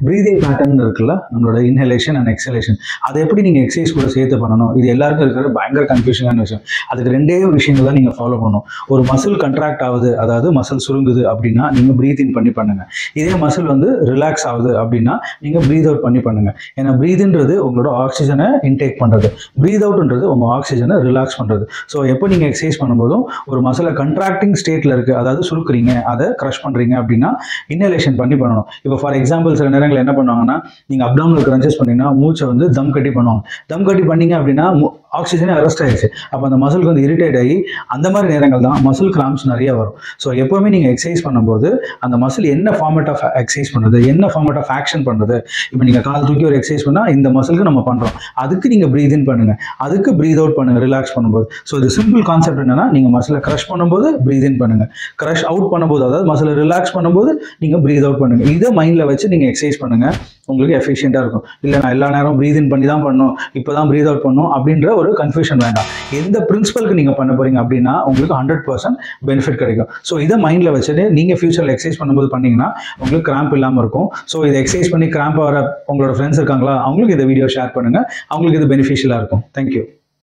breathing pattern இருக்குல்ல நம்மளோட inhalation and exhalation அதை எப்படி நீங்கள் எக்ஸசைஸ் கூட சேர்த்து பண்ணணும் இது எல்லாருக்கும் இருக்கிற பயங்கர கன்ஃபியூஷனான விஷயம் அதுக்கு ரெண்டே விஷயங்கள் தான் நீங்கள் ஃபாலோ பண்ணணும் ஒரு மசில் கண்ட்ராக்ட் ஆகுது அதாவது மசில் சுருங்குது அப்படின்னா நீங்கள் ப்ரீத் இன் பண்ணி பண்ணுங்க இதே மசில் வந்து ரிலாக்ஸ் ஆகுது அப்படின்னா நீங்கள் ப்ரீத் அவுட் பண்ணி பண்ணுங்க ஏன்னா ப்ரீத்ன்றது உங்களோட ஆக்சிஜனை இன்டேக் பண்ணுறது ப்ரீத் அவுட்ன்றது உங்கள் ஆக்சிஜனை ரிலாக்ஸ் பண்ணுறது ஸோ எப்போ நீங்கள் எக்ஸசைஸ் பண்ணும்போதும் ஒரு மசிலை கண்ட்ராக்டிங் ஸ்டேட்டில் இருக்குது அதாவது சுருக்குறீங்க அதை க்ரஷ் பண்ணுறீங்க அப்படின்னா இன்னலேஷன் பண்ணி பண்ணணும் இப்போ ஃபார் எக்ஸாம்பிள் சில நேரங்கள் என்ன பண்ணுவாங்கன்னா நீங்கள் அப்டாமினல் கிரன்ச்சஸ் பண்ணீங்கன்னா மூச்சை வந்து தம் கட்டி பண்ணுவாங்க தம் கட்டி பண்ணீங்க அப்படின்னா ஆக்சிஜனே அரெஸ்ட் ஆயிடுச்சு அப்போ அந்த மசிலுக்கு வந்து இரிட்டேட் ஆகி அந்த மாதிரி நேரங்கள் தான் மசில் கிராம்ஸ் நிறைய வரும் ஸோ எப்போவுமே நீங்கள் எக்ஸசைஸ் பண்ணும்போது அந்த மசில் என்ன ஃபார்மேட் ஆஃப் எக்ஸசைஸ் பண்ணுறது என்ன ஃபார்மேட் ஆஃப் ஆக்ஷன் பண்ணுறது இப்போ நீங்கள் கால் தூக்கி ஒரு எக்ஸசைஸ் பண்ணால் இந்த மசிலுக்கு நம்ம பண்ணுறோம் அதுக்கு நீங்கள் ப்ரீத் இன் பண்ணுங்கள் அதுக்கு ப்ரீத் அவுட் பண்ணுங்கள் ரிலாக்ஸ் பண்ணும்போது ஸோ இது சிம்பிள் கான்செப்ட் என்னன்னா நீங்கள் மசிலை க்ரஷ் பண்ணும்போது ப்ரீத் இன் பண்ணுங்கள் க்ரஷ் அவுட் பண்ணும்போது அதாவது மசிலை ரிலாக்ஸ் பண்ணும்போது நீங்கள் ப்ரீத் அவுட் பண்ணுங்கள் இதை மைண்டில் வச்சு நீங்கள் எக்ஸசைஸ் பண்ணுங்கள் உங்களுக்கு எஃபிஷியண்ட்டாக இருக்கும் இல்லை நான் எல்லா நேரம் ப்ரீத் இன் பண்ணி தான் பண்ணணும் இப்போ தான் ப்ரீத் அவுட் பண்ணணும் அப்படின்ற ஒரு கன்ஃபியூஷன் வேண்டாம் எந்த பிரின்சிபலுக்கு நீங்கள் பண்ண போறீங்க அப்படின்னா உங்களுக்கு ஹண்ட்ரட் பர்சன்ட் பெனிஃபிட் கிடைக்கும் ஸோ இதை மைண்டில் வச்சுட்டு நீங்கள் ஃபியூச்சரில் எக்ஸசைஸ் பண்ணும்போது பண்ணீங்கன்னா உங்களுக்கு கிராம்ப் இல்லாமல் இருக்கும் ஸோ இதை எக்ஸசைஸ் பண்ணி கிராம்ப் வர உங்களோட ஃப்ரெண்ட்ஸ் இருக்காங்களா அவங்களுக்கு இந்த வீடியோ ஷேர் பண்ணுங்கள் அவங்களுக்கு இது பெனிஃபிஷியலாக இருக்கும் தேங்க்யூ